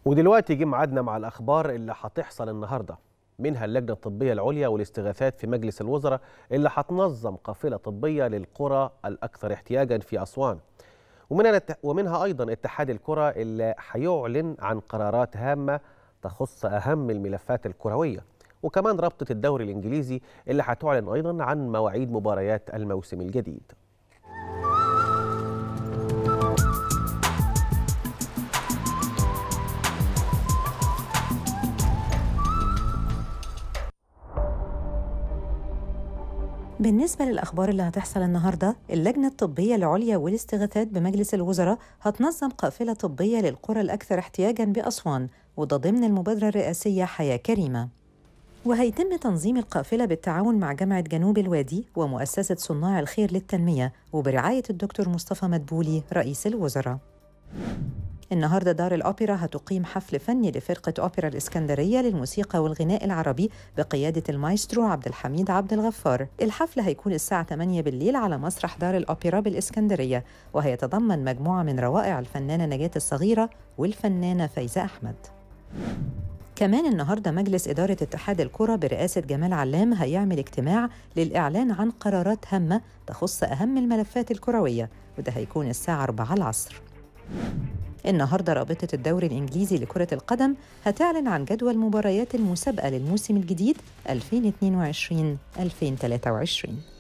ودلوقتي جه ميعادنا مع الاخبار اللي هتحصل النهارده منها اللجنه الطبيه العليا والاستغاثات في مجلس الوزراء اللي هتنظم قافله طبيه للقرى الاكثر احتياجا في اسوان ومنها ومنها ايضا اتحاد الكره اللي هيعلن عن قرارات هامه تخص اهم الملفات الكرويه وكمان رابطه الدوري الانجليزي اللي هتعلن ايضا عن مواعيد مباريات الموسم الجديد بالنسبة للأخبار اللي هتحصل النهاردة اللجنة الطبية العليا والاستغاثات بمجلس الوزراء هتنظم قافلة طبية للقرى الأكثر احتياجاً بأسوان وده ضمن المبادرة الرئاسية حياة كريمة وهيتم تنظيم القافلة بالتعاون مع جامعة جنوب الوادي ومؤسسة صناع الخير للتنمية وبرعاية الدكتور مصطفى مدبولي رئيس الوزراء النهارده دار الأوبرا هتقيم حفل فني لفرقة أوبرا الإسكندرية للموسيقى والغناء العربي بقيادة المايسترو عبد الحميد عبد الغفار. الحفل هيكون الساعة 8 بالليل على مسرح دار الأوبرا بالإسكندرية وهيتضمن مجموعة من روائع الفنانة نجاة الصغيرة والفنانة فايزة أحمد. كمان النهارده مجلس إدارة اتحاد الكرة برئاسة جمال علام هيعمل اجتماع للإعلان عن قرارات هامة تخص أهم الملفات الكروية وده هيكون الساعة 4 العصر. النهارده رابطة الدوري الإنجليزي لكرة القدم هتعلن عن جدول مباريات المسابقة للموسم الجديد 2022-2023